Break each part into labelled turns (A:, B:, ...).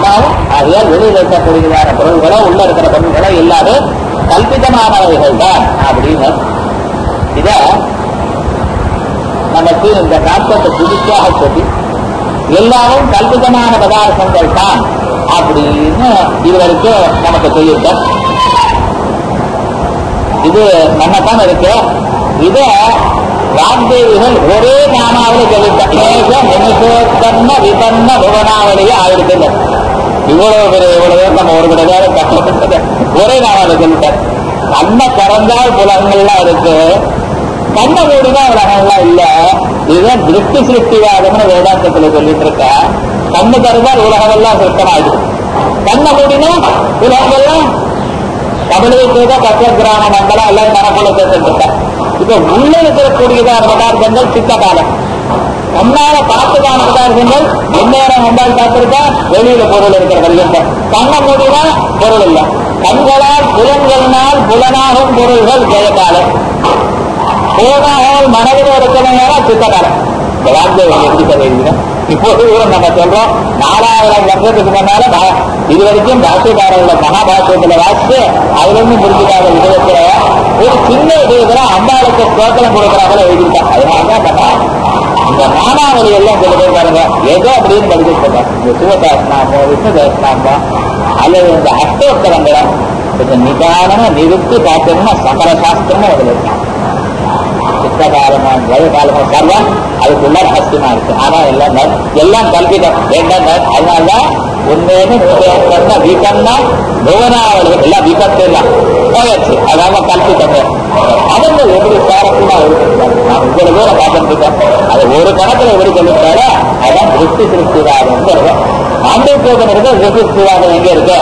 A: ஆத்மாவும் ஆகையால் வெளியில் இருக்கக்கூடியதான பொருள்களோ உள்ள இருக்கிற பொருள்களோ இல்லாத கல்பிதமானவைகள் தான் அப்படின்னு இத நமக்கு இந்த கான்செப்ட் புதுசாக சொல்லி எல்லாரும் கல்பிதமான பதார்த்தங்கள் தான் அப்படின்னு இது வரைக்கும் நமக்கு சொல்லியிருக்கோம் இது நம்மத்தான் இருக்கு இத வாக்தேவிகள் ஒரே நாமாவில் சொல்லியிருக்க நிமிஷோத்தன்ன விபன்ன புவனாவளியே ஆயிருக்குங்க இவ்வளவு பெரிய இவ்வளவு பேர் நம்ம ஒரு கிடையாது கஷ்டப்பட்டது ஒரே நாமாவில் சொல்லிட்டார் கண்ணை திறந்தால் புலங்கள்லாம் இருக்கு கண்ணை மூடினா உலகம்லாம் இல்ல இதுதான் திருஷ்டி சிருஷ்டிவாதம்னு வேதாந்தத்துல சொல்லிட்டு இருக்க கண்ணு திறந்தால் உலகமெல்லாம் சிருஷ்டமாயிடுது கண்ணை மூடினா உலகமெல்லாம் தமிழகத்தோட கச்ச கிராம மண்டலம் எல்லாம் மனக்குள்ள சேர்த்துட்டு இருக்க இப்ப உள்ள இருக்கக்கூடியதான பதார்த்தங்கள் சித்த காலம் கண்ணால பார்த்துக்கான பதார்த்தங்கள் எந்நேரம் மொபைல் பார்த்திருக்கா வெளியில பொருள் இருக்கிற கல்யாணம் கண்ணை மூடினா பொருள் இல்லை கண்களால் புலன்களினால் புலனாகும் பொருள்கள் ஜெயகாலம் போனால் மனதில் இருக்கணும் சித்தகாலம் இந்த வார்த்தை எப்படி சொல்லுவீங்க இப்போது கூட நம்ம சொல்றோம் நாலாயிரம் வருஷத்துக்கு முன்னால பா- இது வரைக்கும் பாஷ்யக்காரர்கள மகாபாஷ்யத்துல வாசிச்சு அதுல இருந்து முடிஞ்சுக்காத விஷயத்துல ஒரு சின்ன விஷயத்துல அம்பாளுக்கு ஸ்தோத்திரம் கொடுக்குறாங்களோ எழுதிட்டாங்க அதனாலதான் நம்ம இந்த நாமாவளி எல்லாம் சில பேர் பாருங்க ஏதோ அப்படின்னு படிச்சுட்டு இருக்காங்க இந்த சிவசாஸ்திராமோ விஷ்ணு சாஸ்திராமோ அல்லது இந்த அஷ்டோத்தரங்களை கொஞ்சம் நிதானமா நிறுத்தி பார்த்தோம்னா சகல சாஸ்திரமும் அதுல இருக்கு சித்தகாலமோ வயகாலமோ சர்வம் அதுக்குள்ள ரகசியமா இருக்கு ஆனா எல்லாம் ந- எல்லாம் கல்பிதம் என்ன அதனாலதான் உண்மையினு சொன்ன விபன்னா புவனாவளி எல்லாம் விபத்து எல்லாம் போயாச்சு அதாம கல்பித்தங்க அவங்க எப்படி சுவாரஸ்யமா இருக்கு நான் இவ்வளவு தூரம் பார்த்துட்டு இருக்கேன் அது ஒரு கணக்குல எப்படி சொல்லிட்டாரோ அதான் திருஷ்டி திருஷ்டிவாதம் இருக்கும் ஆண்டோபோதம் இருக்கு திருஷ்டிவாதம் எங்க இருக்கு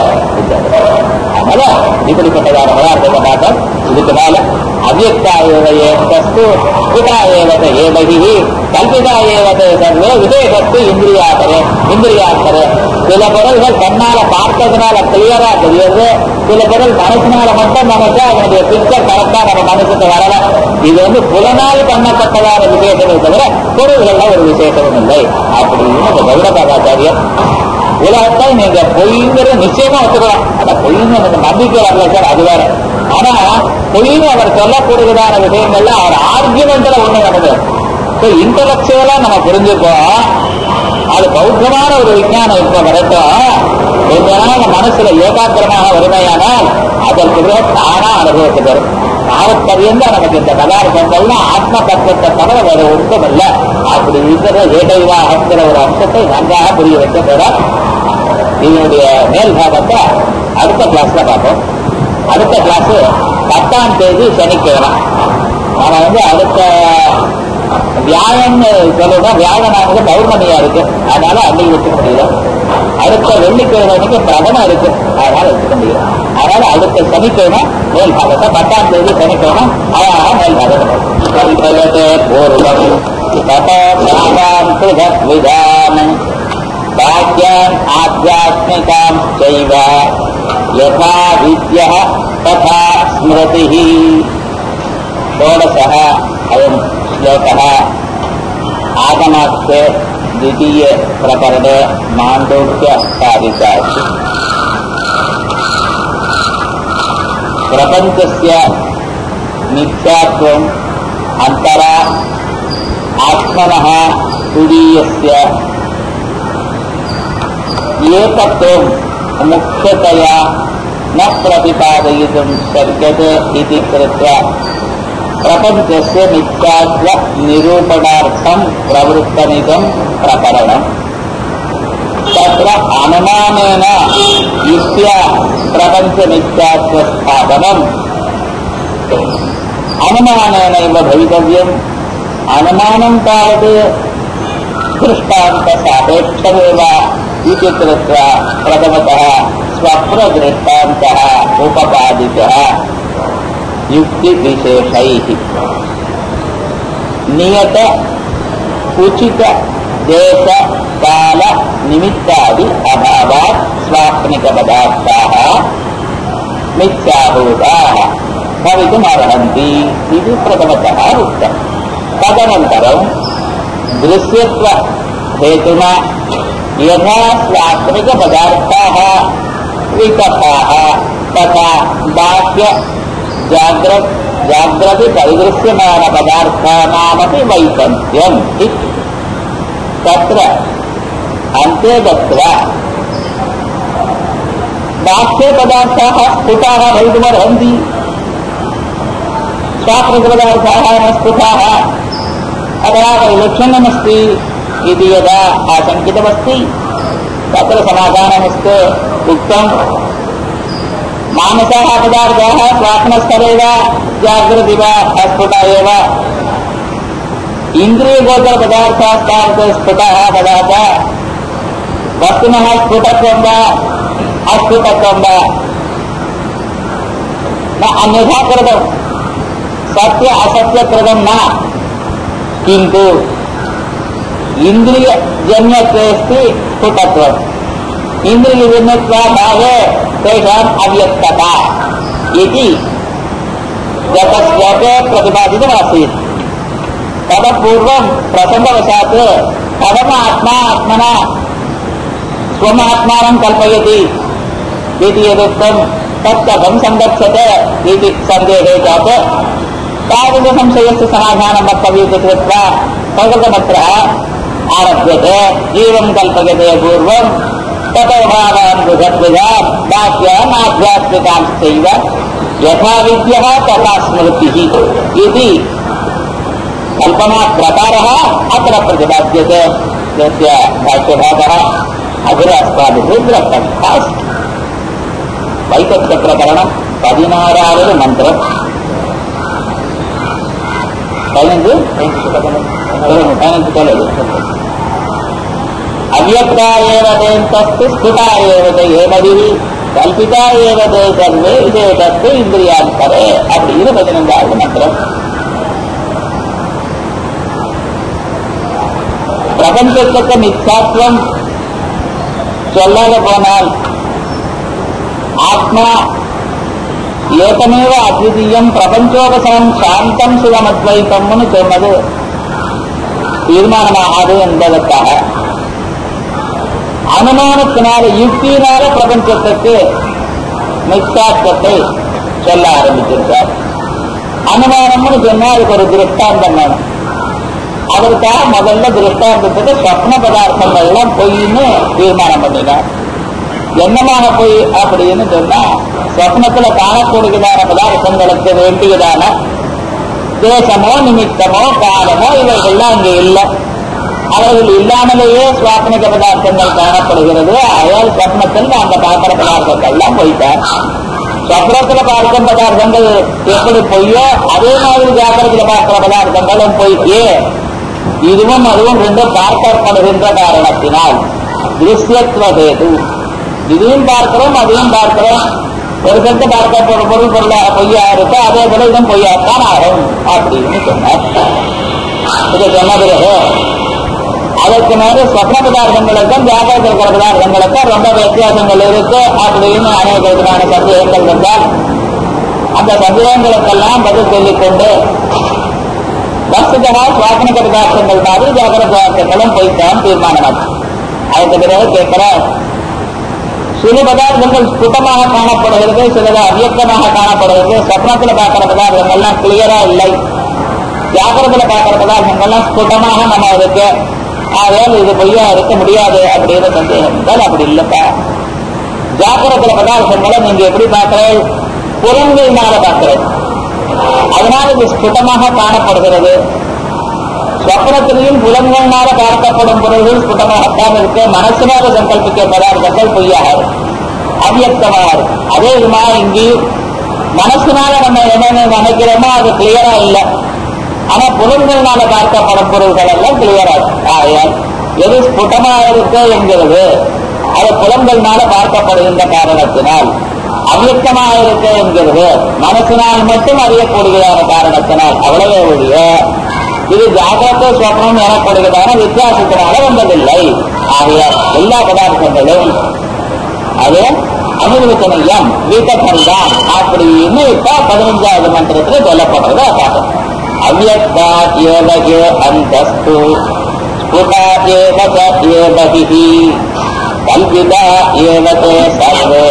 A: அதனால இப்படிப்பட்டதான பதார்த்தத்தை பார்த்தோம் இதுக்கு மேல அவ்யக்தா ஏவையே தஸ்து பிதா ஏவத ஏவகி கல்பிதா ஏவத சர்வே விதேகத்து இந்திரியாக்கரே இந்திரியாக்கரே சில பொருள்கள் கண்ணால பார்த்ததுனால கிளியரா தெரியுது சில பொருள் மனசினால மட்டும் நமக்கு அதனுடைய பிக்சர் கரெக்டா நம்ம மனசுக்கு வரல இது வந்து புலனால் பண்ணப்பட்டதான விசேஷமே தவிர பொருள்கள்ல ஒரு விசேஷமும் இல்லை அப்படின்னு இந்த கௌடபாதாச்சாரியர் உலகத்தை நீங்க பொய்ங்கிற நிச்சயமா வச்சுக்கலாம் அத பொய்ன்னு எனக்கு நம்பிக்கை வரல சார் அது வேற ஆனா பொய்ன்னு அவர் சொல்லக்கூடியதான விஷயங்கள்ல அவர் ஆர்குமெண்ட்ல ஒண்ணு நடக்குது இன்டலக்சுவலா நம்ம புரிஞ்சுப்போம் அது பௌத்தமான ஒரு விஞ்ஞானம் இப்ப வரட்டும் கொஞ்ச நாள் மனசுல ஏகாக்கிரமாக வருமையானால் அதற்கு பிறகு தானா அனுபவத்துக்கு வரும் தாவப்பரியந்த நமக்கு இந்த பதார்த்தங்கள்லாம் ஆத்ம தத்துவத்தை தவிர வேற ஒன்றும் இல்லை அப்படி இருக்கிற ஏகைவாகங்கிற ஒரு அம்சத்தை நன்றாக புரிய வைக்க போற இதனுடைய மேல் பாகத்தை அடுத்த கிளாஸ்ல பார்ப்போம் அடுத்த கிளாஸ் பத்தாம் தேதி சனிக்கிழமை நாம வந்து அடுத்த வியாழன்னு சொல்லணும் வியாழனானது பௌர்ணமியா இருக்கு அதனால அன்னைக்கு வச்சுக்க முடியல அடுத்த வெள்ளிக்கிழமை அன்னைக்கு பிரதமம் இருக்கு அதனால வச்சுக்க முடியல அதனால அடுத்த சனிக்கிழமை மேல் பாகத்தை பத்தாம் தேதி சனிக்கிழமை அழகாக மேல் பாகத்தை கல்பயதே பூர்வம் தபோதாம் சுதத்விதாம் பாக்யான் ஆத்தியாத்மிகாம் செய்வ யதா வித்யः ததா ஸ்மிருதிः षोडशः अयं श्लोकः आगमास्ते द्वितीयप्रकरणे माण्डूक्यकारिका अस्ति प्रपञ्चस्य मिथ्यात्वम् अन्तरा आत्मनः तुरीयस्य एकत्वं मुख्यतया न प्रतिपादयितुं शक्यते इति कृत्वा प्रपञ्चस्य मिथ्यात्व निरूपणार्थं प्रवृत्तमिदं प्रकरणम् तत्र अनुमानेन युक्त्या प्रपञ्चमिथ्यात्वस्थापनम् अनुमानेनैव भवितव्यम् अनुमानं तावत् दृष्टान्तसापेक्षमेव इति कृत्वा प्रथमतः स्वप्रदृष्टान्तः उपपादितः युक्तिविशेषैः नियत उचित देश काल निमित्तादि अभावात् स्वाप्निकपदार्थाः मिथ्याभूताः भवितुमर्हन्ति इति प्रथमतः उक्तम् तदनन्तरं दृश्यत्व हेतुना यथा स्वात्मिक पदार्थाः विकथाः तथा बाह्य जाग्रत् जाग्रति परिदृश्यमान पदार्थानामपि वैपन्त्यम् इति तत्र अन्ते गत्वा बाह्यपदार्थाः स्फुटाः भवितुमर्हन्ति स्वात्मिकपदार्थाः न स्फुटाः अतः वैलक्षण्यमस्ति इति यदा आशङ्कितमस्ति तत्र समाधानमस्ति उक्तम् मानसाः पदार्थाः स्वात्मस्थले वा जागृति वा अस्फुटा एव इन्द्रियगोचरपदार्थास्तावत् स्फुटाः पदार्थाः वस्तुनः स्फुटत्वं वा अस्फुटत्वं वा न अन्यथा कृतं सत्य असत्यकृतं न किन्तु इन्द्रियजन्यत्वे अस्ति स्फुटत्वम् इन्द्रियजन्यत्वाभावे तेषाम् अव्यक्तता इति गतश्लोके प्रतिपादितमासीत् ततः पूर्वं प्रसङ्गवशात् कथम् आत्मा आत्मना स्वमात्मानं कल्पयति इति यदुक्तं तत् कथं संरक्षते इति सन्देहे जाते तादृशसंशयस्य समाधानं वक्तव्यमिति कृत्वा प्रकृतमत्र आरभ्यते एवं कल्पयते पूर्वं ततो भावान् बृहद्विधान् बाह्यान् आध्यात्मिकांश्चैव यथा विद्यः तथा स्मृतिः इति कल्पनाप्रकारः अत्र प्रतिपाद्यते यस्य भाष्यभागः अग्रे अस्माभिः द्रष्टव्यः अस्ति வைத்தப்பிரகரணம் பதினாறாவது மந்திரம் பதினஞ்சு பதினஞ்சு சொல்லுது அவ்யக்தா ஏவ தேந்தஸ்து ஸ்புடா ஏவ ஏமதி கல்பிதா ஏவ தே சர்வே இதே தத்து இந்திரியாந்தரே அப்படின்னு பதினஞ்சாவது மந்திரம் பிரபஞ்சத்துக்கு மித்யாத்வம் சொல்லாத போனால் ஆத்மா ஏகமேவ அத்விதீயம் பிரபஞ்சோபசனம் சாந்தம் சிவமத்வைத்தம்னு சொன்னது தீர்மானமாகாது என்பதற்காக அனுமானத்தினால யுக்தியினால பிரபஞ்சத்துக்கு மித்யாத்வத்தை சொல்ல ஆரம்பிச்சிருக்கார் அனுமானம்னு சொன்னா அதுக்கு ஒரு திருஷ்டாந்தம் வேணும் அதற்காக முதல்ல திருஷ்டாந்தத்துக்கு சொப்ன பதார்த்தங்கள்லாம் பொய்ன்னு தீர்மானம் பண்ணினார் என்னமாக போய் அப்படின்னு சொன்னா சொப்னத்துல காணக்கூடியதான பதார்த்தங்களுக்கு வேண்டியதான தேசமோ நிமித்தமோ காலமோ இவைகள்லாம் அங்கே இல்லை அவர்கள் இல்லாமலேயே சுவாப்னிக பதார்த்தங்கள் காணப்படுகிறது அயால் சொப்னத்தில் அந்த பார்க்கிற பதார்த்தங்கள்லாம் போயிட்டார் சொப்னத்துல பார்க்கும் பதார்த்தங்கள் எப்படி பொய்யோ அதே மாதிரி ஜாக்கிரத்துல பார்க்கிற பதார்த்தங்களும் பொய்யே இதுவும் அதுவும் ரெண்டும் பார்க்கப்படுகின்ற காரணத்தினால் திருஷ்யத்வதேது இதையும் பார்க்கிறோம் அதையும் பார்க்கிறோம் ஒரு கருத்து பார்க்க பொருள் பொருள் பொருள பொய்யா இருக்கு அதே போல இதுவும் பொய்யாத்தான் ஆகும் அப்படின்னு சொன்னார் இதை சொன்ன பிறகு அதற்கு மேல சொப்ன பதார்த்தங்களுக்கும் ஜாகிரத்தில் இருக்கிற பதார்த்தங்களுக்கும் ரொம்ப வித்தியாசங்கள் இருக்கு அப்படின்னு அநேக விதமான சந்தேகங்கள் வந்தால் அந்த சந்தேகங்களுக்கெல்லாம் பதில் சொல்லிக் கொண்டு வஸ்துதா சுவாசனிக பதார்த்தங்கள் மாதிரி ஜாகிரத பதார்த்தங்களும் போய்த்தான் தீர்மானமாச்சு அதுக்கு பிறகு கேட்கிற சில பதார்த்தங்கள் ஸ்புட்டமாக காணப்படுகிறது சிலது அவ்வியக்தமாக காணப்படுகிறது சப்னத்தில் பார்க்கிற பதார்த்தங்கள்லாம் கிளியரா இல்லை ஜாகிரத்துல பார்க்கிற பதார்த்தங்கள்லாம் ஸ்புட்டமாக நம்ம இருக்கு ஆகையால் இது பொய்யா இருக்க முடியாது அப்படின்னு சந்தேகம் இருந்தால் அப்படி இல்லப்பா ஜாக்கிரத்துல பதார்த்தங்களை நீங்க எப்படி பார்க்கிறேன் புலன்களினால பார்க்கிறேன் அதனால இது ஸ்புட்டமாக காணப்படுகிறது ஸ்வப்னத்திலையும் புலன்களால பார்க்கப்படும் பொருள்கள் ஸ்புட்டமாகத்தான் இருக்கு மனசினால சங்கல்பிக்க பதார்த்தங்கள் பொய்யாக அவ்வியக்தமாக இருக்கு அதே விதமா இங்கேயும் மனசினால நம்ம என்னென்ன நினைக்கிறோமோ அது கிளியரா இல்லை ஆனா புலன்களால பார்க்கப்படும் பொருள்கள் எல்லாம் கிளியரா இருக்கு ஆகையால் எது ஸ்புட்டமா இருக்கு என்கிறது அது புலன்கள்னால பார்க்கப்படுகின்ற காரணத்தினால் அவ்வியக்தமாக இருக்கு என்கிறது மனசினால் மட்டும் அறியக்கூடியதான காரணத்தினால் அவ்வளவே ஒழிய இது ஜாகிரத சொப்னம் எனப்படுகிறதான வித்தியாசத்தினால வந்ததில்லை ஆகையால் எல்லா பதார்த்தங்களும் அது அனுபவிக்கணியம் வீட்டக்கணிதான் அப்படின்னு இப்ப பதினஞ்சாவது மந்திரத்துல சொல்லப்படுறத பார்க்கணும் அவ்யக்தா ஏவகே அந்தஸ்து स्फुटा एव च ये बहिः कल्पिता एव ते सर्वे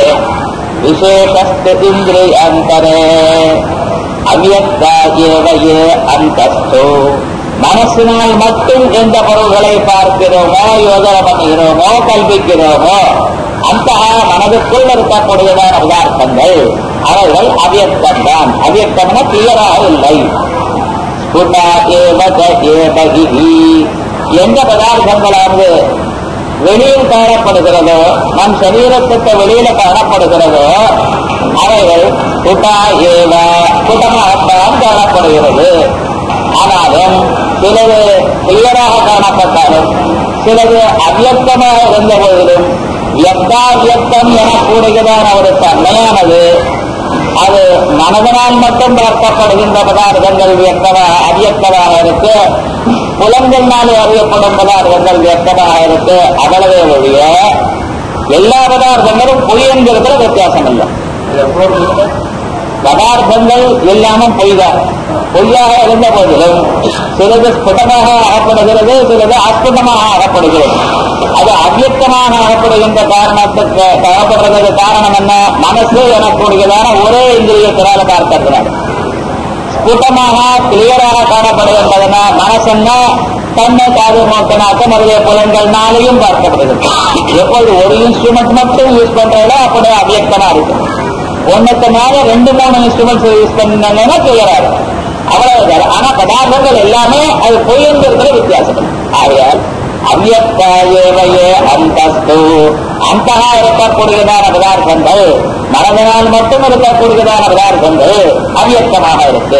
A: विशेषस्थितीन्द्रियान्तरे அவ்யக்தா ஏவ ஏ அந்தஸ்து மனசினால் மட்டும் எந்த பொருள்களை பார்க்கிறோமோ யோசனை பண்ணுகிறோமோ கல்பிக்கிறோமோ அந்த மனதுக்குள் இருக்கக்கூடியதான பதார்த்தங்கள் அவைகள் அவ்யக்தம் தான் அவ்யக்தம்னா கிளியராக இல்லை ஸ்புடா ஏவ ச ஏவகி எந்த பதார்த்தங்களானது வெளியில் காணப்படுகிறதோ நம் சரீரத்துக்கு வெளியில காணப்படுகிறதோ அவைகள் குட்டா ஏவ குட்டமாகத்தான் காணப்படுகிறது ஆனாலும் சிலது கிளியராக காணப்பட்டாலும் சிலது அவ்யக்தமாக இருந்த போதிலும் வியக்தாவியக்தம் எனக்கூடியதான ஒரு தன்மையானது அது மனதனால் மட்டும் பார்க்கப்படுகின்ற பதார்த்தங்கள் வியக்தமாக அவ்யக்தமாக இருக்கு புலன்கள்னாலே அறியப்படும் பதார்த்தங்கள் வியக்தமாக இருக்கு அவ்வளவே ஒழிய எல்லா பதார்த்தங்களும் பொய் என்கிறதுல வித்தியாசம் இல்லை பதார்த்தங்கள் எல்லாமே பொய் தான் பொய்யாக இருந்த போதிலும் சிலது ஸ்புடமாக ஆகப்படுகிறது சிலது அஸ்புடமாக ஆகப்படுகிறது அது அவ்யக்தமாக ஆகப்படுகின்ற காரணத்துக்கு காணப்படுறதுக்கு காரணம் என்ன மனசு எனக்கூடியதான ஒரே இந்திரியத்தினால பார்க்கக்கூடாது ஸ்புட்டமாக கிளியராக காணப்படுகின்றதுன்னா மனசுன்னா கண்ணு காது மூக்கு நாட்டம் முதலிய புலன்கள்னாலையும் பார்க்கப்படுகிறது எப்போது ஒரு இன்ஸ்ட்ருமெண்ட் மட்டும் யூஸ் பண்றதோ அப்படி அவ்யக்தமா இருக்கும் ஒன்னுக்கு மேல ரெண்டு மூணு இன்ஸ்ட்ருமெண்ட்ஸ் யூஸ் பண்ணீங்கன்னா கிளியரா இருக்கும் அவ்வளவுதான் ஆனா பதார்த்தங்கள் எல்லாமே அது பொய்ங்கிறதுல வித்தியாசம் ஆகையால் அவ்யக்தாயேவையே அந்தஸ்து அந்தகா இருக்கக்கூடியதான பதார்த்தங்கள் மனதனால் மட்டும் இருக்கக்கூடியதான பதார்த்தங்கள் அவ்யக்தமாக இருக்கு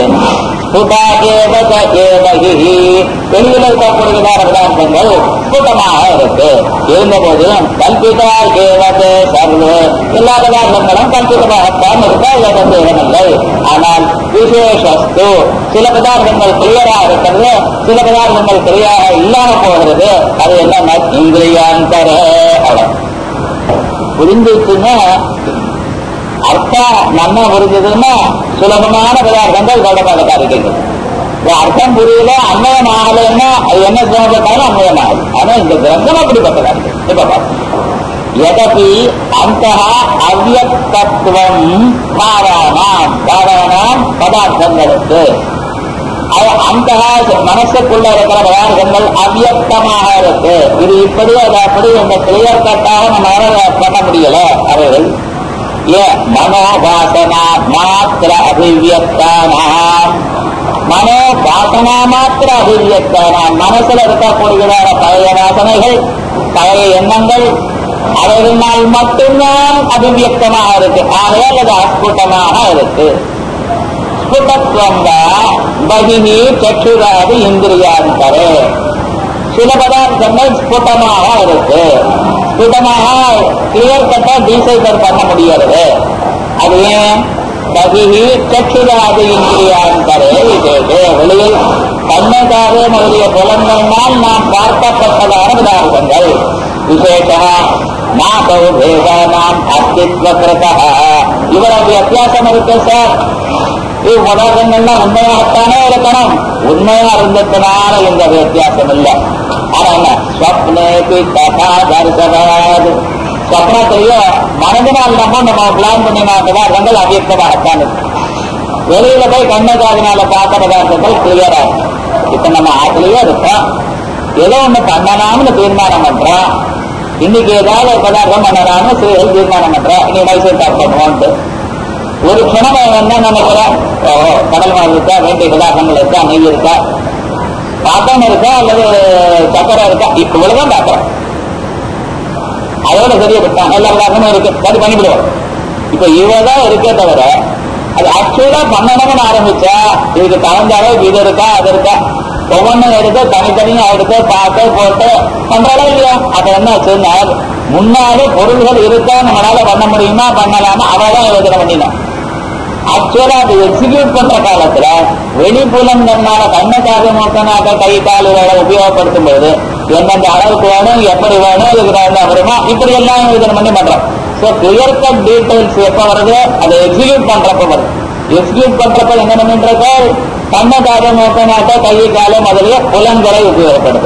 A: வெளியில் இருக்கக்கூடியதான பதார்த்தங்கள் ஸ்புட்டமாக இருக்கு இருந்த போதிலும் கல்பிதா ஏவது சர்வ எல்லா பதார்த்தங்களும் கல்பிதமாகத்தான் இருக்க சந்தேகமில்லை ஆனால் விசேஷஸ்து சில பதார்த்தங்கள் கிளியரா இருக்கிறது சில பதார்த்தங்கள் கிளியராக இல்லாம போகிறது அது என்ன இந்திரியாந்தர அவ்வளவு புரிஞ்சிச்சுன்னா அர்த்தம் நம்ம புரிஞ்சதுன்னா சுலபமான பதார்த்தங்கள் கௌடமாக காரிக்கங்கள் அர்த்தம் புரியல அன்மயம் ஆகலைன்னா அது என்ன சிரமப்பட்டாலும் அன்மயம் ஆகுது ஆனா இந்த கிரந்தம் அப்படிப்பட்டதா இருக்கு இப்ப பார்ப்போம் எதபி அந்த அவ்யக்தத்துவம் பாவானாம் பாவானாம் பதார்த்தங்களுக்கு அது அந்த மனசுக்குள்ள இருக்கிற பதார்த்தங்கள் அவ்யக்தமாக இருக்கு இது இப்படி அது அப்படி இந்த கிளியர் கட்டாக நம்மளால பண்ண முடியல அவைகள் ஏ மனோபாசனா மாத்திர அபிவியக்தானாம் மனோ வாசனா மாத்திர அபிவியக்தானாம் மனசுல இருக்கக்கூடியதான பழைய வாசனைகள் பழைய எண்ணங்கள் அவைகளினால் மட்டும்தான் அபிவியக்தமாக இருக்கு ஆகையால் அது அஸ்புட்டமாக இருக்கு ஸ்புடத்வம் பகினி சற்றுராது இந்திரியாந்தரே சில பதார்த்தங்கள் ஸ்புட்டமாக இருக்கு ஸ்புட்டமாக கிளியர் கட்டா டீசைபர் பண்ண முடியாது அது ஏன் பகினி சற்றுராது இந்திரியாந்தரே விசேஷே வெளியில் கண்ணதாக முதலிய புலன்களால் நாம் பார்க்கப்பட்டதான பதார்த்தங்கள் விசேஷா நாகௌ வேதானாம் அஸ்தித்வ கிருதா இவ்வளவு வித்தியாசம் இருக்கு சார் இவ்வுலகங்கள்லாம் உண்மையாகத்தானே இருக்கணும் உண்மையா இருந்ததுனால இந்த வித்தியாசம் இல்லை ஆனா என்ன ஸ்வப்னேபி ததா தரிசனாது ஸ்வப்னத்தையும் மனதினால் நம்ம நம்ம பிளான் பண்ணினா பதார்த்தங்கள் அவ்வியக்தமாகத்தான் இருக்கு வெளியில போய் கண்ண காதினால பார்த்த பதார்த்தங்கள் கிளியரா இப்ப நம்ம ஆட்டிலேயே இருக்கோம் ஏதோ ஒண்ணு பண்ணலாம்னு தீர்மானம் பண்றோம் இன்னைக்கு ஏதாவது ஒரு பதார்த்தம் பண்ணலாம்னு ஸ்ரீகள் தீர்மானம் பண்றோம் இன்னைக்கு மைசூர் பாக் பண்ணுவோம்ட்டு ஒரு க்ஷணம் அவன் என்ன நினைக்கிறான் ஓ கடல் மாவு இருக்கா வேண்டிய பதார்த்தங்கள் இருக்கா நெய் இருக்கா பாத்திரம் இருக்கா அல்லது சக்கரை இருக்கா இவ்வளவுதான் பார்க்கிறோம் அதோட சரியா விட்டான் எல்லா பதார்த்தமும் இருக்கு அது பண்ணிவிடுவோம் இப்ப இவ்வளவுதான் இருக்கே தவிர அது ஆக்சுவலா பண்ணணும்னு ஆரம்பிச்சா இதுக்கு தகுந்த அளவுக்கு இது இருக்கா அது இருக்கா ஒவ்வொன்றும் எடுத்து தனித்தனியா எடுத்து பார்த்து போட்டு பண்றாலும் இல்லையா அப்ப என்ன ஆச்சுன்னா முன்னாலே பொருள்கள் இருக்கா நம்மளால பண்ண முடியுமா பண்ணலாமா அவதான் யோசனை பண்ணினான் ஆக்சுவலா அது எக்ஸிக்யூட் பண்ற காலத்துல வெளிப்புலங்கள்னால கண்ணக்காக மொத்தனாக்க கை கால்களை உபயோகப்படுத்தும் போது எந்தெந்த அளவுக்கு வேணும் எப்படி வேணும் இதுக்கு தகுந்த அப்புறமா இப்படி எல்லாம் யோசனை பண்ணி பண்றோம் ஸோ கிளியர் கட் டீடைல்ஸ் எப்ப வருது அதை எக்ஸிக்யூட் பண்றப்ப வருது எக்ஸிக்யூட் பண்றப்ப என்ன பண்ணிட்டு கண்ணக்காக மொத்தனாக்க கை காலை முதலிய புலன்களை உபயோகப்படுத்துறது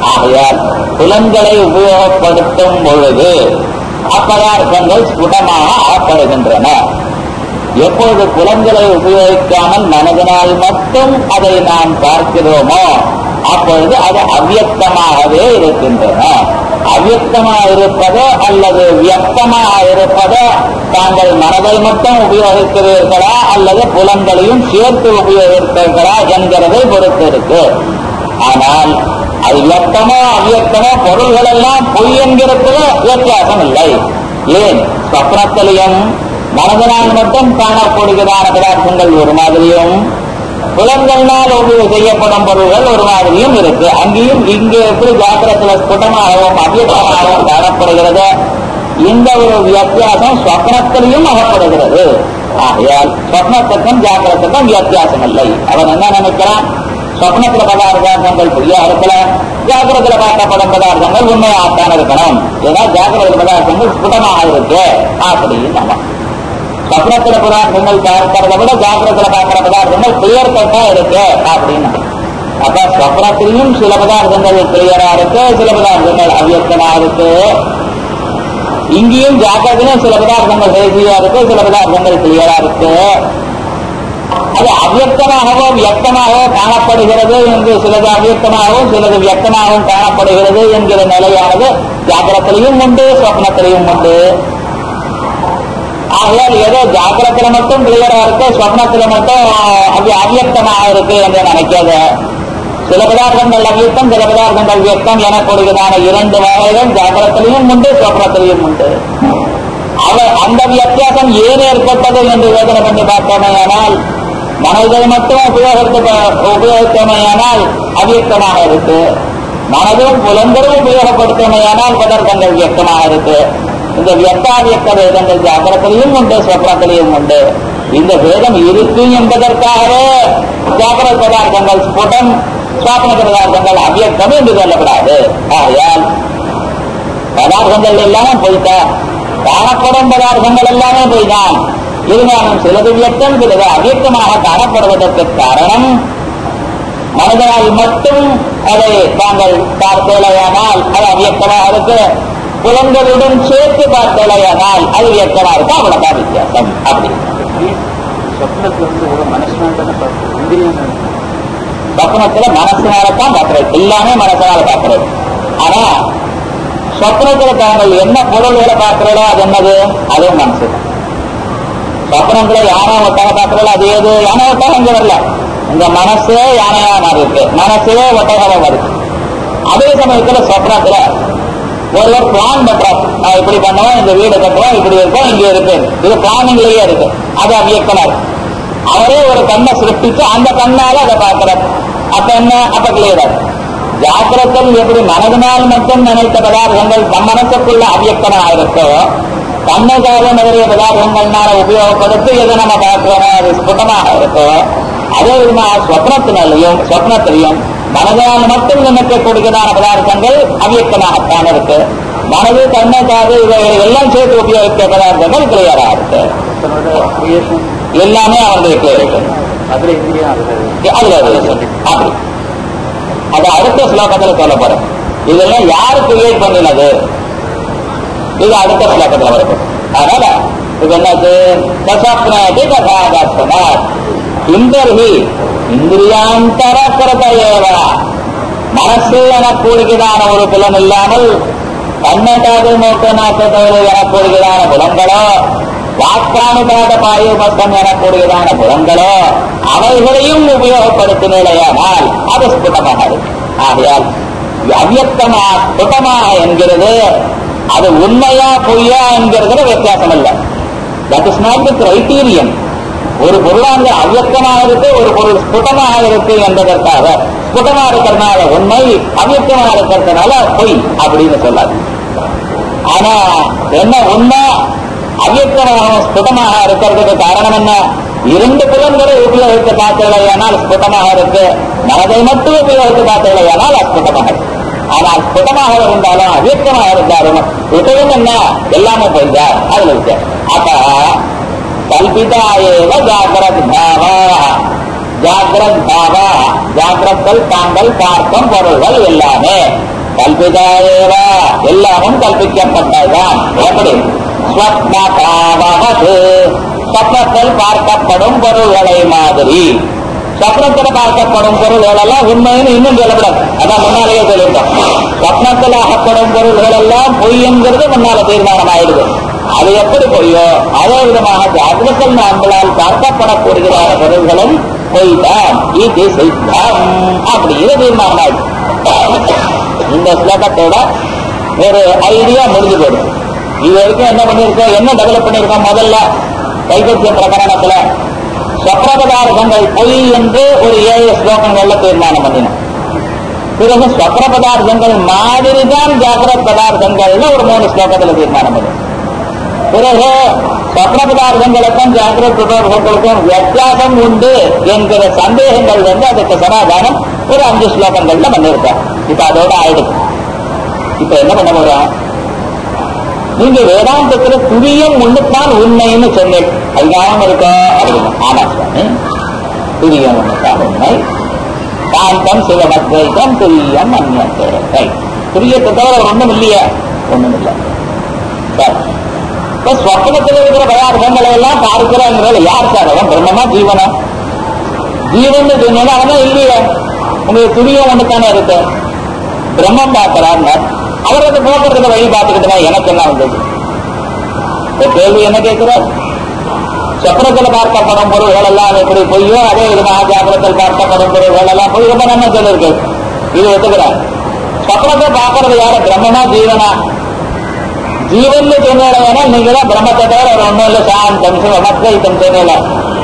A: ஆகையால் புலன்களை உபயோகப்படுத்தும் பொழுது அப்பதார்த்தங்கள் ஸ்புடமாக ஆக்கப்படுகின்றன எப்பொழுது புலன்களை உபயோகிக்காமல் மனதினால் மட்டும் அதை நாம் பார்க்கிறோமோ அப்பொழுது அது அவ்வியக்தமாகவே இருக்கின்றன அவ்வியக்தமாக இருப்பதோ அல்லது வியக்தமாக இருப்பதோ தாங்கள் மனதை மட்டும் உபயோகிக்கிறீர்களா அல்லது புலன்களையும் சேர்த்து உபயோகிக்கிறீர்களா என்கிறதை பொறுத்து இருக்கு ஆனால் அது வியக்தமோ அவ்வியக்தமோ பொருள்கள் எல்லாம் பொய் என்கிறதுல வித்தியாசம் இல்லை ஏன் சொப்னத்திலையும் மனதனால் மட்டும் காணப்படுகிறான பதார்த்தங்கள் ஒரு மாதிரியும் புலன்களால் உபயோகம் செய்யப்படும் பொருள்கள் ஒரு மாதிரியும் இருக்கு அங்கேயும் இங்கே எப்படி ஜாக்கிரத்துல ஸ்புடமாகவும் அவ்வியக்தமாகவும் காணப்படுகிறது இந்த ஒரு வித்தியாசம் ஸ்வப்னத்திலையும் அகப்படுகிறது ஆகையால் ஸ்வப்னத்துக்கும் ஜாக்கிரத்துக்கும் வித்தியாசம் இல்லை அவன் என்ன நினைக்கிறான் சொப்னத்துல பதார்த்தங்கள் பொய்யா இருக்கலாம் ஜாக்கிரத்துல பார்க்கப்படும் பதார்த்தங்கள் உண்மையாகத்தான் இருக்கணும் ஏன்னா ஜாக்கிரத பதார்த்தங்கள் ஸ்புடமாக இருக்கு அப்படின்னு நம்ம சொப்னத்துல பதார்த்தங்கள் பார்க்கறத விட ஜாக்கிரத்துல பார்க்கிற பதார்த்தங்கள் கிளியர் கட்டா இருக்கு அப்படின்னு அப்ப சொப்னத்திலையும் சில பதார்த்தங்கள் கிளியரா இருக்கு சில பதார்த்தங்கள் அவ்வியக்தமா இருக்கு இங்கேயும் ஜாக்கிரத்திலும் சில பதார்த்தங்கள் ஹேசியா இருக்கு சில பதார்த்தங்கள் கிளியரா இருக்கு அது அவ்வியக்தமாகவோ வியக்தமாகவோ காணப்படுகிறது என்று சிலது அவ்வியக்தமாகவும் சிலது வியக்தமாகவும் காணப்படுகிறது என்கிற நிலையானது ஜாக்கிரத்திலையும் உண்டு சொப்னத்திலையும் உண்டு ஆகையால் ஏதோ ஜாக்கிரத்துல மட்டும் கிளியரா இருக்கு சொப்னத்துல மட்டும் அது அவ்வியக்தமாக இருக்கு என்று நினைக்காத சில பதார்த்தங்கள் அவ்வியக்தம் சில பதார்த்தங்கள் வியக்தம் எனக்கூடியதான இரண்டு வகைகள் ஜாக்கிரத்திலையும் உண்டு சொப்னத்திலையும் உண்டு அவ அந்த வித்தியாசம் ஏன் ஏற்பட்டது என்று யோசனை பண்ணி பார்த்தோமேயானால் மனதை மட்டும் உபயோகித்து உபயோகித்தோமேயானால் அவ்வியக்தமாக இருக்கு மனதும் புலன்களும் உபயோகப்படுத்தோமேயானால் பதார்த்தங்கள் வியக்தமாக இருக்கு இந்த வியக்தாவியக்க வேதங்கள் ஜாக்கிரத்திலையும் உண்டு சொப்னத்திலையும் உண்டு இந்த வேதம் இருக்கு என்பதற்காகவே ஜாக்கிரத பதார்த்தங்கள் ஸ்புடம் சுவாபன பதார்த்தங்கள் அவ்வியக்தம் என்று சொல்லப்படாது ஆகையால் பதார்த்தங்கள் எல்லாமே போயிட்டா காணப்படும் பதார்த்தங்கள் எல்லாமே போய்தான் இருந்தாலும் சிலது வியக்தம் சிலது அவ்வியக்தமாக காணப்படுவதற்கு காரணம் மனிதனால் மட்டும் அதை தாங்கள் பார்த்தேலையானால் அது அவ்வியக்தமாக இருக்கு புலன்களுடன் சேர்த்து பார்த்தேலையானால் அது வியக்தமா இருக்கு அவ்வளவுதான் வித்தியாசம் அப்படி
B: சொப்னத்துல வந்து ஒரு மனுஷனால தானே பார்க்கணும் இந்திரியம்
A: சொப்னத்துல மனசினால தான் பார்க்கிறது எல்லாமே மனசினால பார்க்கிறது ஆனா சொப்னத்துல தாங்கள் என்ன பொருள்களை பார்க்கிறதோ அது என்னது அதுவும் மனசு தான் சொப்னங்களை யானை ஒட்டக பார்க்கிறதோ அது ஏது யானை ஒட்டகம் இங்க வரல இந்த மனசே யானையா மாறி இருக்கு மனசே ஒட்டகமா வருது அதே சமயத்துல சொப்னத்துல ஒருவர் பிளான் பண்றார் நான் இப்படி பண்ணுவோம் இந்த வீடு கட்டுவோம் இப்படி இருக்கும் இங்க இருக்கு இது பிளானிங்லயே இருக்கு அது அவ்வியக்கமா இருக்கு அவரே ஒரு கண்ணை சிருஷ்டிச்சு அந்த கண்ணால அதை பார்க்கிறார் அப்ப என்ன அப்ப கிளியர் ஜாக்கிரத்தில் எப்படி மனதினால் மட்டும் நினைத்த பதார்த்தங்கள் தம் மனசுக்குள்ள அவ்வியக்தமாக இருக்கோ தன்னைக்காக முதலிய பதார்த்தங்கள்னால உபயோகப்படுத்தி எதை நம்ம பார்க்கிறோமோ அது ஸ்புட்டமாக இருக்கோ அதே விதமாக ஸ்வப்னத்தினாலையும் ஸ்வப்னத்திலையும் மனதால் மட்டும் நினைக்கக்கூடியதான பதார்த்தங்கள் அவ்வியக்தமாகத்தான் இருக்கு மனது தன்னைக்காக இவைகளை எல்லாம் சேர்த்து உபயோகிக்க பதார்த்தங்கள் கிளியரா இருக்கு
B: ஒருத்தனோட கிரியேஷன்
A: எல்லாமே அவர்களுக்கு இருக்கு
B: அதுல இந்திரியம் அதுல இருக்கு.
A: அதுல அது இருக்கு. அப்படி அது அடுத்த ஸ்லோகத்துல சொல்லப்படும் இதெல்லாம் யாரு கிரியேட் பண்ணினது இது அடுத்த ஸ்லோகத்துல வரும் அதனால இது என்னது தசாப்னாதி கதாதாஸ்தனா இந்தர்ஹி இந்திரியாந்தர கிருதயேவ மனசு எனக்கூடியதான ஒரு புலம் இல்லாமல் கண்ணட்டாது மூக்கு நாக்கு தவிர எனக்கூடியதான புலங்களோ வாக்கானுபாத பாயுபஸ்தம் எனக்கூடியதான புலங்களோ அவைகளையும் உபயோகப்படுத்தினேயானால் அது ஸ்புடமாக இருக்கு ஆகையால் அவ்யக்தமா ஸ்புடமா என்கிறது அது உண்மையா பொய்யா என்கிறதுல வித்தியாசம் இல்லை that is not the criterion ஒரு பொருளானது அவ்யக்தமாக இருக்கு ஒரு பொருள் ஸ்புடமாக இருக்கு என்பதற்காக ஸ்புடமா இருக்கிறதுனால உண்மை அவ்யக்தமாக இருக்கிறதுனால பொய் அப்படின்னு சொல்லாது ஆனா என்ன உண்மை அவ்யக்தமாக ஸ்புடமாக இருக்கிறதுக்கு காரணம் என்ன இரண்டு புலன்களை உபயோகித்து பார்த்தீர்களானால் ஸ்புடமாக இருக்கு மனதை மட்டும் உபயோகித்து பார்த்தீர்களானால் அஸ்புடமாக இருக்கு ஆனால் ஸ்புடமாக இருந்தாலும் அவ்யக்தமாக இருந்தாலும் விஷயம் என்ன எல்லாமே போய்தான் அதுல வித்தியாசம் அப்ப கல்பிதா ஏவ ஜாகிரத் பாவா ஜாகிரத் பாவா ஜாகிரத்தல் தாங்கள் பார்க்கும் பொருள்கள் எல்லாமே கல்பிதாயேவா எல்லாமும் கல்பிக்கப்பட்டதுதான் எப்படி ஸ்வப்ன பாவது ஸ்வப்னத்தில் பார்க்கப்படும் பொருள்களை மாதிரி ஸ்வப்னத்தில் பார்க்கப்படும் பொருள்கள் எல்லாம் உண்மைன்னு இன்னும் சொல்லப்படாது அதான் முன்னாலேயே சொல்லிட்டோம் ஸ்வப்னத்தில் ஆகப்படும் பொருள்கள் எல்லாம் பொய்ங்கிறது முன்னால தீர்மானம் ஆயிடுது அது எப்படி பொய்யோ அதே விதமாக ஜாகிரத்தில் நான்களால் பார்க்கப்படக்கூடிய பொருள்களும் பொய்தான் இது சித்தம் அப்படின்னு தீர்மானம் ஆயிடுச்சு இந்த ஸ்லோகத்தோட ஒரு ஐடியா முடிஞ்சு போயிடும் இது வரைக்கும் என்ன பண்ணிருக்கோம் என்ன டெவலப் பண்ணிருக்கோம் முதல்ல கைபட்சிய பிரகரணத்துல சொப்ன பதார்த்தங்கள் பொய் என்று ஒரு ஏழு ஸ்லோகங்கள்ல தீர்மானம் பண்ணினோம் பிறகு சொப்ன பதார்த்தங்கள் மாதிரி தான் ஜாகிரத் பதார்த்தங்கள்னு ஒரு மூணு ஸ்லோகத்துல தீர்மானம் பண்ணினோம் பிறகு சொப்ன பதார்த்தங்களுக்கும் ஜாகிரத் பதார்த்தங்களுக்கும் வித்தியாசம் உண்டு என்கிற சந்தேகங்கள் வந்து அதுக்கு சமாதானம் ஒரு அஞ்சு ஸ்லோகங்கள்ல பண்ணிருக்கோம் இப்ப அதோட ஆயிடுது இப்ப என்ன பண்ண போறோம் நீங்க வேதாந்தத்துல துரியம் ஒண்ணுத்தான் உண்மைன்னு சொன்னேன் அது ஞாபகம் இருக்கோ அப்படின்னு ஆமா சுவாமி துரியம் ஒண்ணுத்தான் உண்மை சாந்தம் சிவமத்வைதம் துரியம் அந்நியத்தை துரியத்தை தவிர ஒண்ணும் இல்லையா ஒண்ணும் இல்லை சரி இப்ப ஸ்வப்னத்தில் இருக்கிற பதார்த்தங்களை எல்லாம் பார்க்கிறாங்கிறத யார் சார் அவன் பிரம்மமா ஜீவனா ஜீவன் சொன்னா அவன் இல்லையே உங்களுக்கு துரியம் ஒண்ணுத்தானே இருக்கு பிரம்மம் பார்க்கிறாங்க அவர் அதை போக்குறதுக்கு வழி பார்த்துக்கிட்டா எனக்கு என்ன வந்தது இந்த கேள்வி என்ன கேட்கிறார் சொப்னத்தில் பார்க்கப்படும் பொருள்கள் எல்லாம் எப்படி பொய்யோ அதே விதமாக ஜாகிரத்தில் பார்க்கப்படும் பொருள்கள் எல்லாம் பொய் ரொம்ப நம்ம சொல்லிருக்கு இது ஒத்துக்கிறார் சொப்னத்தை பார்க்கறது யாரு பிரம்மமா ஜீவனா ஜீவன் சொன்னா நீங்க தான் பிரம்மத்தை தவிர ஒரு ஒண்ணும் இல்லை சாந்தம் சிவமத்வைத்தம் சொன்னீங்க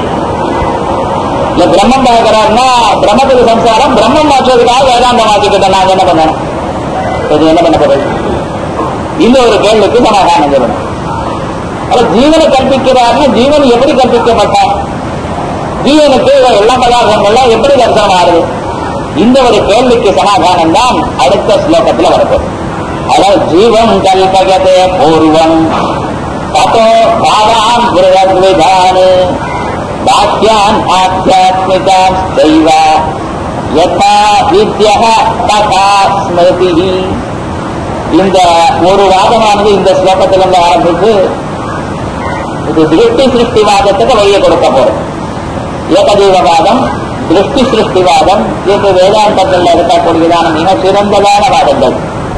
A: இல்ல பிரம்மம் பார்க்கிறாருன்னா பிரம்மத்துக்கு சம்சாரம் பிரம்மம் மாற்றுவதற்காக வேதாந்தம் மாற்றிக்கிட்டேன் நாங்க என்ன பண்ணணும் இது என்ன பண்ண போறது இந்த ஒரு கேள்விக்கு சமாதானம் சொல்லணும் அப்ப ஜீவனை கற்பிக்கிறார்னா ஜீவன் எப்படி கற்பிக்கப்பட்டார் ஜீவனுக்கு எல்லா பதார்த்தங்கள்லாம் எப்படி தரிசனம் ஆறுது இந்த ஒரு கேள்விக்கு சமாதானம் தான் அடுத்த ஸ்லோகத்துல வரப்போகுது அதாவது ஜீவம் கல்பகதே பூர்வம் ததோ பாவான் விரத்விதானு வாக்கியான் ஆத்தியாத்மிகான் செய்வ யதா வித்யः ததா ஸ்மிருதி இந்த ஒரு வாதமானது இந்த ஸ்லோகத்திலிருந்து ஆரம்பித்து இது திருஷ்டி சிருஷ்டிவாதத்துக்கு வழியை கொடுக்க போறோம் ஏகதீவவாதம் திருஷ்டி சிருஷ்டிவாதம் இது வேதாந்தத்தில் இருக்கக்கூடியதான மிக சிறந்ததான வாதங்கள்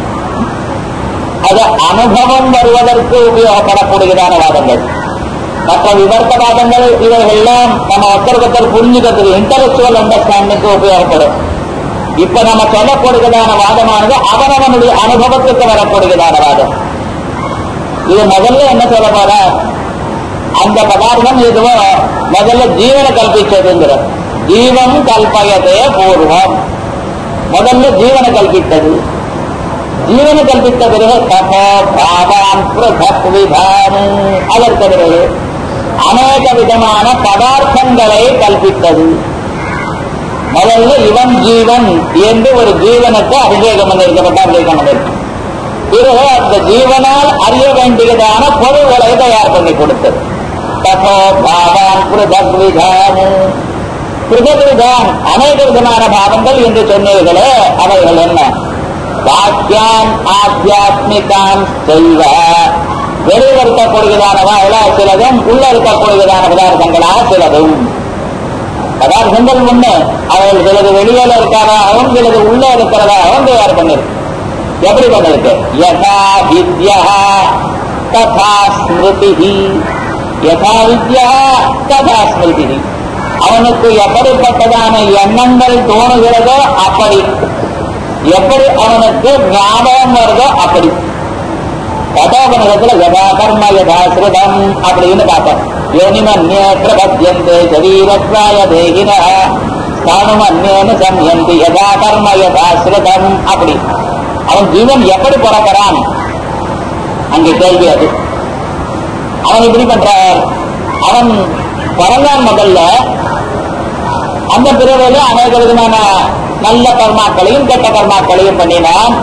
A: அது அனுபவம் வருவதற்கு உபயோகப்படக்கூடியதான வாதங்கள் மற்ற விவர்த்த வாதங்கள் இவைகள்லாம் நம்ம ஒருத்தர் புரிஞ்சுக்கிறதுக்கு இன்டலெக்சுவல் அண்டர்ஸ்டாண்டிங்க்கு உபயோகப்படும் இப்ப நம்ம சொல்லக்கூடியதான வாதமானது அவனவனுடைய அனுபவத்துக்கு வரக்கூடியதான வாதம் இது முதல்ல என்ன சொல்ல போற அந்த பதார்த்தம் எதுவோ முதல்ல ஜீவனை கல்பிச்சதுங்கிற ஜீவம் கல்பயதே பூர்வம் முதல்ல ஜீவனை கல்பித்தது ஜீவனை கல்பித்த பிறகு தபோ பாவான் பிருதக் விதான் அதற்கு பிறகு அநேக விதமான பதார்த்தங்களை கல்பித்தது முதல்ல இவன் ஜீவன் என்று ஒரு ஜீவனுக்கு அபிஷேகம் பண்ணிருக்கப்பட்ட அபிஷேகம் பண்ணிருக்கு பிறகு அந்த ஜீவனால் அறிய வேண்டியதான பொருள்களை தயார் பண்ணி கொடுத்தது தபோ பாவான் பிருதக் விதான் பிருதக் விதான் அநேக விதமான பாவங்கள் என்று சொன்னீர்களே அவைகள் என்ன வாக்கியான் ஆத்தியாத்மிகான் செய்வ வெளியில் இருக்கக்கூடியதானவா சிலதும் உள்ள இருக்கக்கூடியதான பதார்த்தங்களா சிலதும் பதார்த்தங்கள் ஒண்ணு அவர்கள் சிலது வெளியில இருக்காராகவும் சிலது உள்ள இருக்கிறதாகவும் தயார் பண்ணிருக்கு எப்படி பண்ணிருக்கு யதா வித்யா ததா ஸ்மிருதி யதா வித்யா ததா ஸ்மிருதி அவனுக்கு எப்படிப்பட்டதான எண்ணங்கள் தோணுகிறதோ அப்படி எப்படி அவனுக்கு ஞாபகம் வருதோ அப்படி கதாபனிடத்துல யதா கர்ம யதா ஸ்ருதம் அப்படின்னு பார்த்தோம் யோனிமன்யே பிரபத்யந்தே சரீரத்வாய தேகின ஸ்தானுமன்யேன சம்யந்தி யதா கர்ம யதா ஸ்ருதம் அப்படி அவன் ஜீவன் எப்படி பிறக்கிறான் அங்கே கேள்வி அது அவன் இப்படி பண்றார் அவன் பிறந்தான் முதல்ல அந்த பிறவில அநேக விதமான நல்ல கர்மாக்களையும் கெட்ட கர்மாக்களையும் பண்ணினான்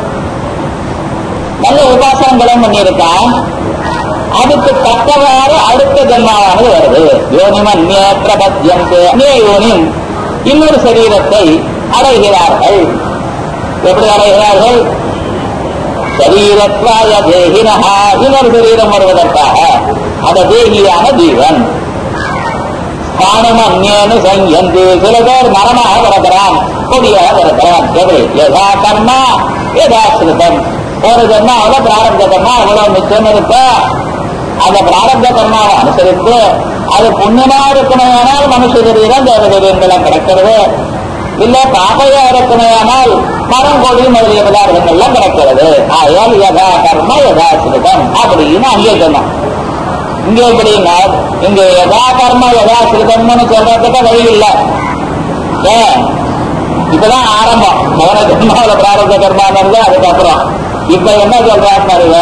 A: நல்ல உபாசனங்களும் பண்ணியிருக்கான் அதுக்கு தக்கவாறு அடுத்த ஜென்மாவானது வருது யோனிமன் பிரபத்தியம் அந்நிய யோனியும் இன்னொரு சரீரத்தை அடைகிறார்கள் எப்படி அடைகிறார்கள் சரீரத்வாய தேகினஹா இன்னொரு சரீரம் வருவதற்காக அந்த தேகியான ஜீவன் ஸ்தானம் அந்நேனு சங்கந்து சில பேர் மரமாக பிறக்கிறான் கொடியாக பிறக்கிறான் எப்படி யதா கர்மா யதா ஸ்ருதம் ஒரு ஜென்மாவில பிராரப்த கர்மா அவ்வளவு மிச்சம் இருக்கோ அந்த பிராரப்த கர்மாவை அனுசரித்து அது புண்ணியமா இருக்கணுமானால் மனுஷ சரீரம் தேவ சரீரங்களாம் கிடைக்கிறது இல்ல பாப்பையா இருக்கணுமானால் மரம் கொடி முதலிய பதார்த்தங்கள்லாம் கிடைக்கிறது ஆயால் யதா கர்மா யதா ஸ்ருதம் அப்படின்னு அங்கே சொன்னோம் இங்க எப்படின்னா இங்க யதா கர்ம யதா சிறுதம்னு சொல்றதுக்கு வழி இல்ல ஏன் இப்பதான் ஆரம்பம் மோன ஜென்மாவில பிராரப்த கர்மாங்கிறது அதுக்கப்புறம் இப்ப என்ன சொல்றாரு பாருங்க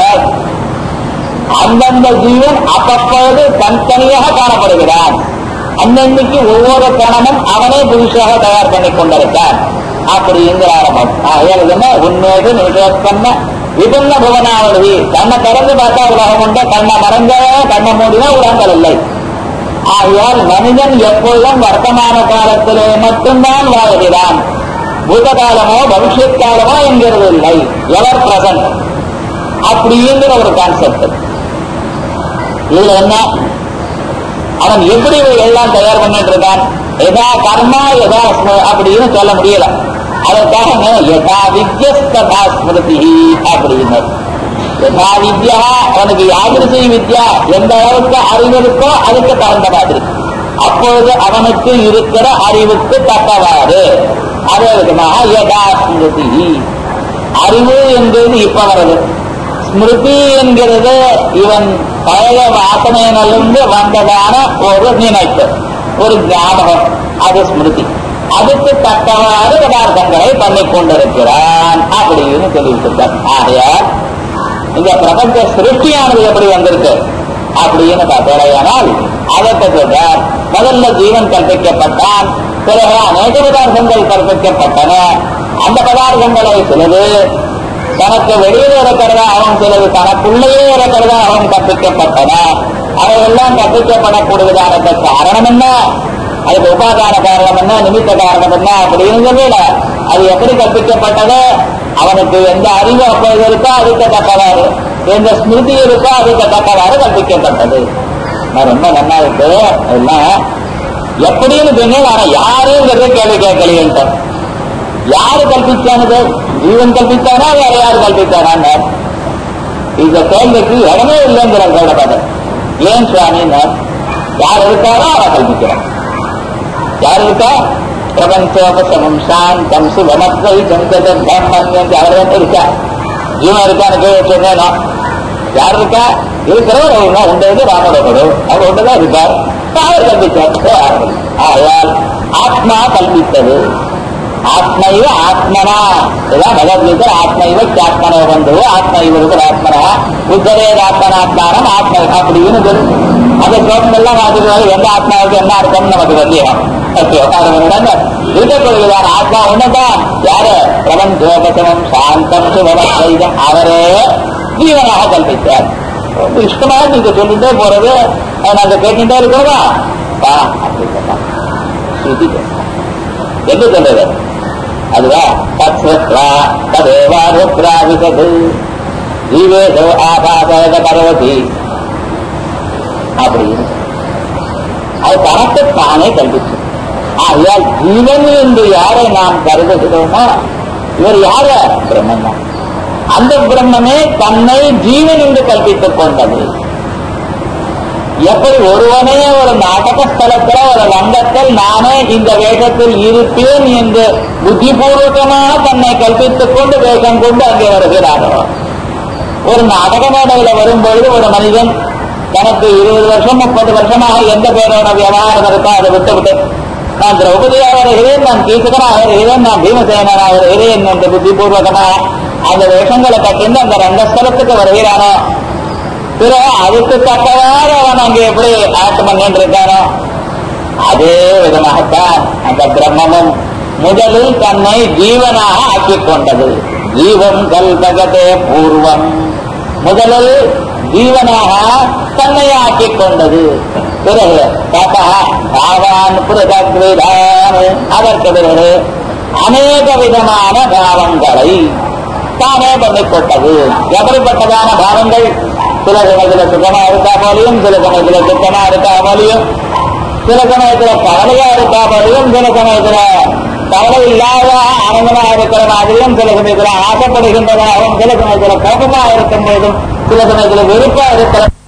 A: அந்தந்த ஜீவன் அப்பப்போது தனித்தனியாக காணப்படுகிறான் அன்னன்னைக்கு ஒவ்வொரு கணமும் அவனே புதுசாக தயார் பண்ணி கொண்டிருக்கான் அப்படிங்கிற ஆரம்பம் ஆகையால் இது என்ன உண்மையாக நிஷேத்தன்ன விபின்ன புவனாவளி கண்ணை திறந்து பார்த்தா உலகம் உண்டு கண்ணை மறைஞ்சவே கண்ணை மூடினா உலகங்கள் இல்லை ஆகையால் மனிதன் எப்பொழுதும் வர்த்தமான காலத்திலே மட்டும்தான் வாழ்கிறான் பூதகாலமோ பவிஷ்யத் காலமோ என்கிறது இல்லை எவர் பிரசன்ட் அப்படிங்கிற ஒரு கான்செப்ட் இதுல என்ன அவன் எப்படி எல்லாம் தயார் பண்ணிட்டு இருக்கான் எதா கர்மா எதா ஸ்ம- அப்படின்னு சொல்ல முடியல அதற்காக யதா வித்யஸ்ததா ஸ்மிருதி அப்படின்னு யதா வித்யா அவனுக்கு யாதிருசி வித்யா எந்த அளவுக்கு அறிவு இருக்கோ அதுக்கு தகுந்த மாதிரி அப்பொழுது அவனுக்கு இருக்கிற அறிவுக்கு தக்கவாறு அதே விதமாக யதா ஸ்மிருதி அறிவு என்கிறது இப்ப வருது ஸ்மிருதி என்கிறது இவன் பழைய வாசனையிலிருந்து வந்ததான ஒரு நினைப்பு ஒரு ஞாபகம் அது ஸ்மிருதி அதுக்கு தக்கவாறு பதார்த்தங்களை பண்ணி கொண்டிருக்கிறான் அப்படின்னு சொல்லிவிட்டிருக்கார் ஆகையால் இந்த பிரபஞ்ச சிருஷ்டியானது எப்படி வந்திருக்கு அப்படின்னு பார்த்தோடையானால் அதற்கு சொல்றார் முதல்ல ஜீவன் கற்பிக்கப்பட்டான் பிறகு அநேக பதார்த்தங்கள் கற்பிக்கப்பட்டன அந்த பதார்த்தங்களை சிலது தனக்கு வெளியில இருக்கிறதாகவும் சிலது தனக்குள்ளேயே இருக்கிறதாகவும் கற்பிக்கப்பட்டன அவையெல்லாம் கற்பிக்கப்படக்கூடியதான காரணம் என்ன அதுக்கு உபாதான காரணம் என்ன நிமித்த காரணம் என்ன அப்படின்னு சொல்லல அது எப்படி கற்பிக்கப்பட்டது அவனுக்கு எந்த அறிவு அப்பொழுது இருக்கோ அதுக்கு தக்கவாறு எந்த ஸ்மிருதி இருக்கோ அதுக்கு தக்கவாறு கற்பிக்கப்பட்டது நான் ரொம்ப நல்லா இருக்கு எல்லாம் எப்படின்னு சொன்னேன் ஆனா யாருங்கிறத கேள்வி கேட்கலையேன்ட்டு யாரு கல்பிச்சானது ஜீவன் கல்பிச்சானா வேற யாரு கல்பிச்சானா இந்த கேள்விக்கு இடமே இல்லைங்கிற கௌடபாத ஏன் சுவாமின்னு யார் இருக்காரோ அவரை கல்பிக்கிறான் யார் இருக்கா பிரபஞ்சோபசமம் சாந்தம் சுகமத்வை சந்ததம் தர்மம் என்று அவர் வந்து இருக்கா ஜீவன் இருக்கான்னு கேள்வி சொன்னேனோ யார் இருக்கா இருக்கிறவர் அவங்க உண்டது ராமடோடு அவர் ஒன்றுதான் இருக்கார் அவர் கல்பிச்சார் ஆயால் ஆத்மா கல்பித்தது ஆத்மைவ ஆத்மனா இதான் பகவத்கீதை ஆத்மைவ சாத்மனோ வந்து ஆத்மைவ ஆத்மனா உத்தரேத ஆத்மனாத்மானம் ஆத்ம அப்படின்னு சொல்லு அந்த ஸ்லோகங்கள்லாம் வாசிக்கிறது எந்த ஆத்மாவுக்கு என்ன அர்த்தம் நமக்கு சந்தேகம் இருக்கக்கூடியதான ஆத்மா ஒண்ணுதான் யாரு பிரபஞ்சோபசமம் சாந்தம் சுபமத்வைதம் அவரே ஜீவனாக கல்பித்தார் ரொம்ப இஷ்டமாக நீங்க சொல்லிட்டே போறது அதை நாங்க கேட்டுட்டே இருக்கிறோமா வா அப்படின்னு ஸ்ருதி என்ன சொல்றது அதுவா தத்வா ததேவா ருத்ராவிசது ஜீவேதோ ஆபாசக கரோதி அப்படின்னு அது தனக்கு தானே கல்பிச்சு ஆகையால் ஜீவன் என்று யாரை நாம் கருதுகிறோமோ இவர் யார பிரம்மன் தான் அந்த பிரம்மமே தன்னை ஜீவன் என்று கல்பித்துக் கொண்டது எப்படி ஒருவனே ஒரு நாடக ஸ்தலத்துல ஒரு ரங்கத்தில் நானே இந்த வேஷத்தில் இருப்பேன் என்று புத்திபூர்வகமாக தன்னை கல்பித்துக் கொண்டு வேஷம் கொண்டு அங்கே வருகிறாரோ ஒரு நாடக மேடையில வரும்பொழுது ஒரு மனிதன் தனக்கு இருபது வருஷம் முப்பது வருஷமாக எந்த பேரோட விவகாரம் இருக்கோ அதை விட்டு விட்டு நான் திரௌபதியாக வருகிறேன் நான் கீசகனாக வருகிறேன் நான் பீமசேனனாக வருகிறேன் என்று புத்திபூர்வகமாக அந்த வேஷங்களை கட்டிந்து அந்த ரங்கஸ்தலத்துக்கு வருகிறானோ பிறகு அதுக்கு தக்கவாறு அவன் அங்கே எப்படி ஆட்டம் பண்ணிட்டு இருக்கானோ அதே விதமாகத்தான் அந்த பிரம்மமும் முதலில் தன்னை ஜீவனாக ஆக்கிக் கொண்டது ஜீவம் கல்பகதே பூர்வம் முதலில் ஜீவனாக தன்னை ஆக்கிக் கொண்டது பிறகு ததா பாவான் புரதத்விதான் அதற்கு பிறகு அநேக விதமான பாவங்களை தானே பண்ணிக்கொண்டது எப்படிப்பட்டதான பாவங்கள் சில சமயத்துல சுகமா இருக்கா போலியும் சில சமயத்துல துக்கமா இருக்கா போலியும் சில சமயத்துல கவலையா இருக்கா போலியும் சில சமயத்துல கவலை இல்லாத ஆனந்தமா இருக்கிற மாதிரியும் சில சமயத்துல ஆசைப்படுகின்றதாகவும் சில சமயத்துல கோபமா இருக்கும் போதும் சில சமயத்துல வெறுப்பா இருக்கிற